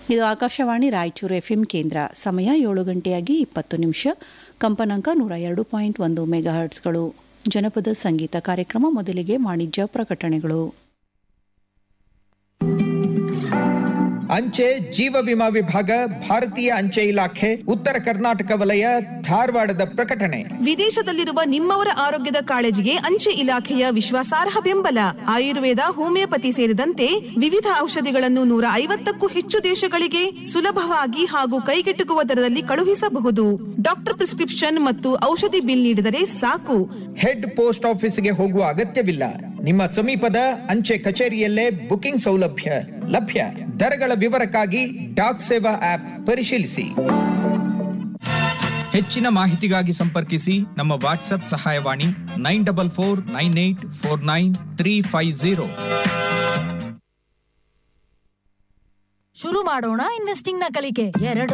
ಇದು ಆಕಾಶವಾಣಿ ರಾಯಚೂರು ಎಫ್ಎಂ ಕೇಂದ್ರ ಸಮಯ ಏಳು ಗಂಟೆಯಾಗಿ ಇಪ್ಪತ್ತು ನಿಮಿಷ ಕಂಪನಾಂಕ ನೂರ ಎರಡು ಪಾಯಿಂಟ್ ಒಂದು ಮೆಗಾಹರ್ಟ್ಸ್ಗಳು ಜನಪದ ಸಂಗೀತ ಕಾರ್ಯಕ್ರಮ ಮೊದಲಿಗೆ ವಾಣಿಜ್ಯ ಪ್ರಕಟಣೆಗಳು ಅಂಚೆ ಜೀವ ವಿಮಾ ವಿಭಾಗ ಭಾರತೀಯ ಅಂಚೆ ಇಲಾಖೆ ಉತ್ತರ ಕರ್ನಾಟಕ ವಲಯ ಧಾರವಾಡದ ಪ್ರಕಟಣೆ ವಿದೇಶದಲ್ಲಿರುವ ನಿಮ್ಮವರ ಆರೋಗ್ಯದ ಕಾಳಜಿಗೆ ಅಂಚೆ ಇಲಾಖೆಯ ವಿಶ್ವಾಸಾರ್ಹ ಬೆಂಬಲ ಆಯುರ್ವೇದ ಹೋಮಿಯೋಪತಿ ಸೇರಿದಂತೆ ವಿವಿಧ ಔಷಧಿಗಳನ್ನು ನೂರ ಐವತ್ತಕ್ಕೂ ಹೆಚ್ಚು ದೇಶಗಳಿಗೆ ಸುಲಭವಾಗಿ ಹಾಗೂ ಕೈಗೆಟುಕುವ ದರದಲ್ಲಿ ಕಳುಹಿಸಬಹುದು ಡಾಕ್ಟರ್ ಪ್ರಿಸ್ಕ್ರಿಪ್ಷನ್ ಮತ್ತು ಔಷಧಿ ಬಿಲ್ ನೀಡಿದರೆ ಸಾಕು ಹೆಡ್ ಪೋಸ್ಟ್ ಆಫೀಸ್ಗೆ ಹೋಗುವ ಅಗತ್ಯವಿಲ್ಲ ನಿಮ್ಮ ಸಮೀಪದ ಅಂಚೆ ಕಚೇರಿಯಲ್ಲೇ ಬುಕಿಂಗ್ ಸೌಲಭ್ಯ ಲಭ್ಯ ದರಗಳ ವಿವರಕ್ಕಾಗಿ ಡಾಕ್ ಸೇವಾ ಆಪ್ ಪರಿಶೀಲಿಸಿ ಹೆಚ್ಚಿನ ಮಾಹಿತಿಗಾಗಿ ಸಂಪರ್ಕಿಸಿ ನಮ್ಮ ವಾಟ್ಸ್ಆಪ್ ಸಹಾಯವಾಣಿ nine double four nine eight four nine three five zero ಶುರು ಮಾಡೋಣ ಇನ್ವೆಸ್ಟಿಂಗ್ ನ ಕಲಿಕೆ ಎರಡು